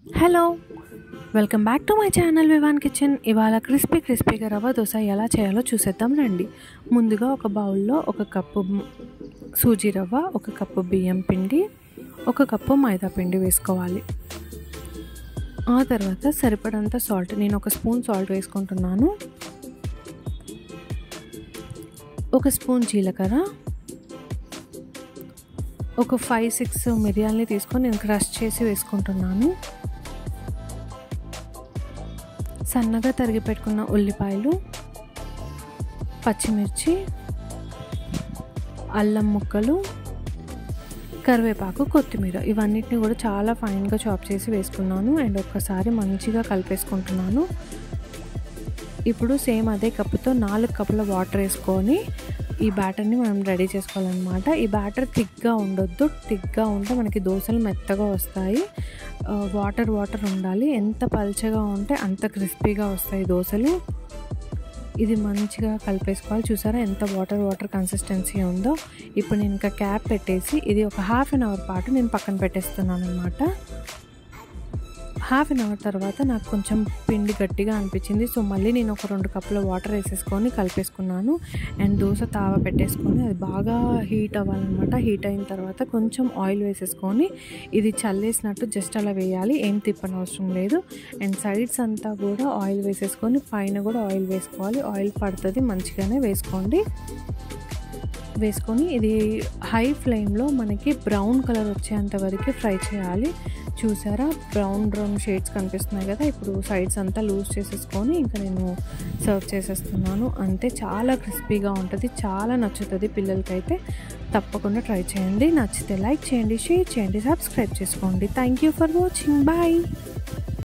hello welcome back to my channel Vivaan Kitchen ఇవాళ క్రిస్పీ క్రిస్పీగా రవ్వ దోశ ఎలా చేయాలో చూసేద్దాం రండి ముందుగా ఒక బౌల్లో ఒక కప్పు మ్- సూజీ రవ్వ ఒక కప్పు బియ్యం పిండి ఒక కప్పు మైదా పిండి వేసుకోవాలి ఆ తర్వాత సరిపడంత సాల్ట్ నేను ఒక స్పూన్ సాల్ట్ వేసుకుంటున్నాను ఒక స్పూన్ జీలకర్ర ఒక ఫైవ్ సిక్స్ మిరియాలని తీసుకొని నేను క్రష్ చేసి వేసుకుంటున్నాను సన్నగా తరిగి పెట్టుకున్న ఉల్లిపాయలు పచ్చిమిర్చి అల్లం ముక్కలు కరివేపాకు కొత్తిమీర ఇవన్నిటిని కూడా చాలా ఫైన్గా చాప్ చేసి వేసుకున్నాను అండ్ ఒక్కసారి మంచిగా కలిపేసుకుంటున్నాను ఇప్పుడు సేమ్ అదే కప్పుతో నాలుగు కప్పుల వాటర్ వేసుకొని ఈ బ్యాటర్ని మనం రెడీ చేసుకోవాలన్నమాట ఈ బ్యాటర్ థిక్గా ఉండొద్దు థిక్గా ఉంటే మనకి దోశలు మెత్తగా వస్తాయి ఆ, వాటర్ వాటర్ ఉండాలి ఎంత పల్చగా ఉంటే అంత క్రిస్పీగా వస్తాయి దోశలు ఇది మంచిగా కలిపేసుకోవాలి చూసారా ఎంత వాటర్ వాటర్ కన్సిస్టెన్సీ ఉందో ఇప్పుడు నేను ఇంకా క్యాప్ పెట్టేసి ఇది ఒక హాఫ్ అన్ అవర్ పాటు నేను పక్కన పెట్టేస్తున్నాను అనమాట హాఫ్ అన్ అవర్ తర్వాత నాకు కొంచెం పిండి గట్టిగా అనిపించింది సో మళ్ళీ నేను ఒక రెండు కప్పుల వాటర్ వేసేసుకొని కలిపేసుకున్నాను అండ్ దోశ తావ పెట్టేసుకొని అది బాగా హీట్ అవ్వాలన్నమాట హీట్ అయిన తర్వాత కొంచెం ఆయిల్ వేసేసుకొని ఇది చల్లేసినట్టు జస్ట్ అలా వేయాలి ఏం తిప్పని అవసరం లేదు అండ్ సైడ్స్ అంతా కూడా ఆయిల్ వేసేసుకొని పైన కూడా ఆయిల్ వేసుకోవాలి ఆయిల్ పడుతుంది మంచిగానే వేసుకోండి వేసుకొని ఇది హై ఫ్లేమ్లో మనకి బ్రౌన్ కలర్ వచ్చేంత వరకు ఫ్రై చేయాలి చూసారా బ్రౌన్ బ్రౌన్ షేడ్స్ కనిపిస్తున్నాయి కదా ఇప్పుడు సైడ్స్ అంతా లూజ్ చేసేసుకొని ఇంకా నేను సర్వ్ చేసేస్తున్నాను అంతే చాలా క్రిస్పీగా ఉంటుంది చాలా నచ్చుతుంది పిల్లలకైతే తప్పకుండా ట్రై చేయండి నచ్చితే లైక్ చేయండి షేర్ చేయండి సబ్స్క్రైబ్ చేసుకోండి thank you for watching bye